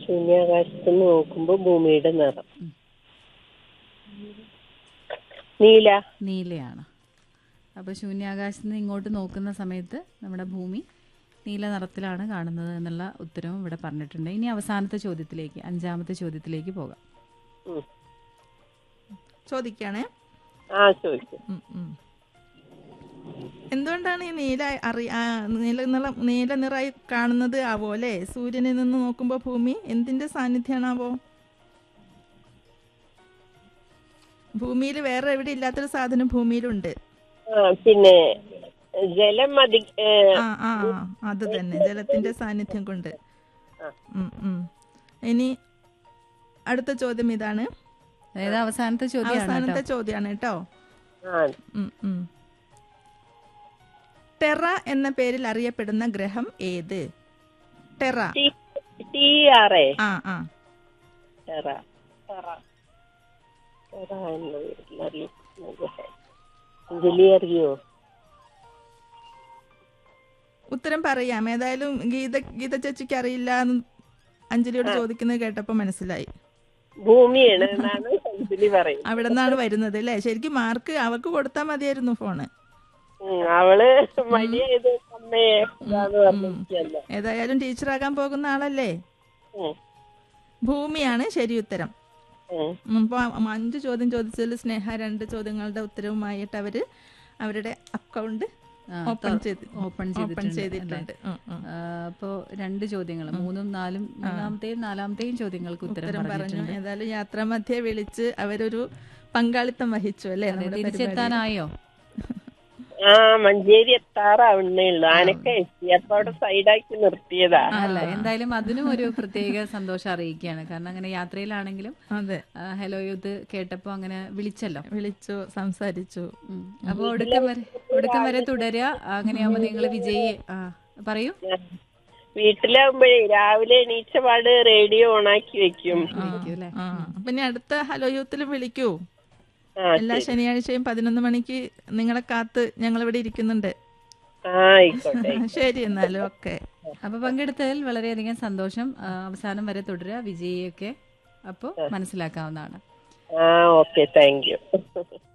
ശൂന്യാകാശത്ത് നിന്ന് നോക്കുമ്പോ ഭൂമിയുടെ നിറം നീല നീലയാണ് അപ്പോൾ ശൂന്യാകാശത്ത് നിന്ന് ഇങ്ങോട്ട് നോക്കുന്ന സമയത്ത് നമ്മുടെ ഭൂമി നീല നിറത്തിലാണ് കാണുന്നത് എന്നുള്ള ഉത്തരവും ഇവിടെ പറഞ്ഞിട്ടുണ്ട് ഇനി അവസാനത്തെ ചോദ്യത്തിലേക്ക് അഞ്ചാമത്തെ ചോദ്യത്തിലേക്ക് പോകാം ഉം. ചോദിക്കാണേ ആ ചോദിക്കും ഉം, ഉം. എന്തുകൊണ്ടാണ് ഈ നീല അറി ആ, നീല നിറം നീല നിറായി കാണുന്നത് ആവോ അല്ലേ സൂര്യനിൽ നിന്ന് നോക്കുമ്പോൾ ഭൂമി എന്തിന്റെ സാന്നിധ്യമാണാവോ ഭൂമിയിൽ വേറെ എവിടെ ഇല്ലാത്തൊരു സാധനം ഭൂമിയിലുണ്ട് ആ പിന്നെ ജലം അധി ഏ, ആ ആ ആ, അത് തന്നെ ജലത്തിന്റെ സാന്നിധ്യം കൊണ്ട് ആ. ഉം, ഉം. ഇനി അടുത്ത ചോദ്യം ഇതാണ് അതായത് അവസാനത്തെ ചോദ്യമാണ് അവസാനത്തെ ചോദ്യമാണ് കേട്ടോ ആ ഉം, ഉം. ടെറ എന്ന പേരിൽ അറിയപ്പെടുന്ന ഗ്രഹം ഏത് Terra T T R A ആ ആ ടെറ ടെറ ടെറ എന്ന പേരിൽ അറിയപ്പെടുന്ന ഗ്രഹം. അഞ്ജലി അറിയോ ഉത്തരം പറയാം ഏതായാലും ഗീത ഗീത ചേച്ചിക്ക് അറിയില്ല എന്ന് അഞ്ജലിയോട് ചോദിക്കുന്നത് കേട്ടപ്പോ മനസ്സിലായി ഭൂമിയാണ് എന്നാണ് അഞ്ജലി പറയുന്നത് അവിടെ നിന്നാണ് വരുന്നത് അല്ലേ ശരിക്കും മാർക്ക് അവർക്ക് കൊടുത്താൽ മതിയായിരുന്നു ഫോണ് ഉം, അവള് മടിയായത് അമ്മയെ ഇതാന്ന് പറഞ്ഞിരിക്കല്ല ഏതായാലും ടീച്ചറാകാൻ പോകുന്ന ആളല്ലേ ഭൂമിയാണ് ശരി ഉത്തരം അപ്പോൾ അഞ്ച് ചോദ്യം ചോദിച്ചതിൽ സ്നേഹ രണ്ട് ചോദ്യങ്ങളുടെ ഉത്തരവുമായിട്ട് അവര് അവരുടെ അക്കൗണ്ട് ആ, ഓപ്പൺ ചെയ്ത് ഓപ്പൺ ഓപ്പൺ ചെയ്തിട്ടുണ്ട് ചെയ്തിട്ടുണ്ട് ഉം, ഉം. അപ്പോൾ രണ്ട് ചോദ്യങ്ങൾ മൂന്നും നാലും മൂന്നാമത്തെയും നാലാമത്തെയും ചോദ്യങ്ങൾക്ക് ഉത്തരം ഉത്തരം പറഞ്ഞു പറഞ്ഞിട്ടുണ്ട് ഏതായാലും യാത്രാമധ്യേ വിളിച്ച് അവരൊരു പങ്കാളിത്തം വഹിച്ചു അല്ലേ അതെ, നമ്മുടെ പരിപാടിയിൽ? തിരിച്ചെത്താനായോ ആ മഞ്ചേരി എത്താറാവുന്നേ ഉള്ളു ആനക്ക എത്തി അപ്പൊ അവിടെ സൈഡാക്കി നിർത്തിയതാ അല്ല എന്തായാലും അതിനും ഒരു പ്രത്യേക സന്തോഷം അറിയിക്കുകയാണ് കാരണം അങ്ങനെ യാത്രയിലാണെങ്കിലും അതെ ആ, ഹലോ യൂത്ത് കേട്ടപ്പോ അങ്ങനെ വിളിച്ചല്ലോ വിളിച്ചു സംസാരിച്ചു ഉം. അപ്പൊ ഒടുക്കം വരെ ഒടുക്കം വരെ തുടരുക അങ്ങനെയാവുമ്പോ നിങ്ങൾ വിജയി ആ പറയൂ വീട്ടിലാവുമ്പോഴേ രാവിലെ എണീച്ച പാട് റേഡിയോ ഓണാക്കി വെക്കും വിളിക്കൂ അല്ലേ ആ പിന്നെ അടുത്ത ഹലോ യൂത്തിൽ വിളിക്കൂ ആ എല്ലാ ശനിയാഴ്ചയും പതിനൊന്ന് മണിക്ക് നിങ്ങളെ കാത്ത് ഞങ്ങൾ ഇവിടെ ഇരിക്കുന്നുണ്ട് ആ ആയിക്കോട്ടെ ശരി എന്നാലും ഓക്കെ അപ്പൊ പങ്കെടുത്തതിൽ വളരെയധികം സന്തോഷം ആ, അവസാനം വരെ തുടരുക വിജയിയൊക്കെ അപ്പോൾ മനസ്സിലാക്കാവുന്നതാണ് ആ ഓക്കെ താങ്ക് യു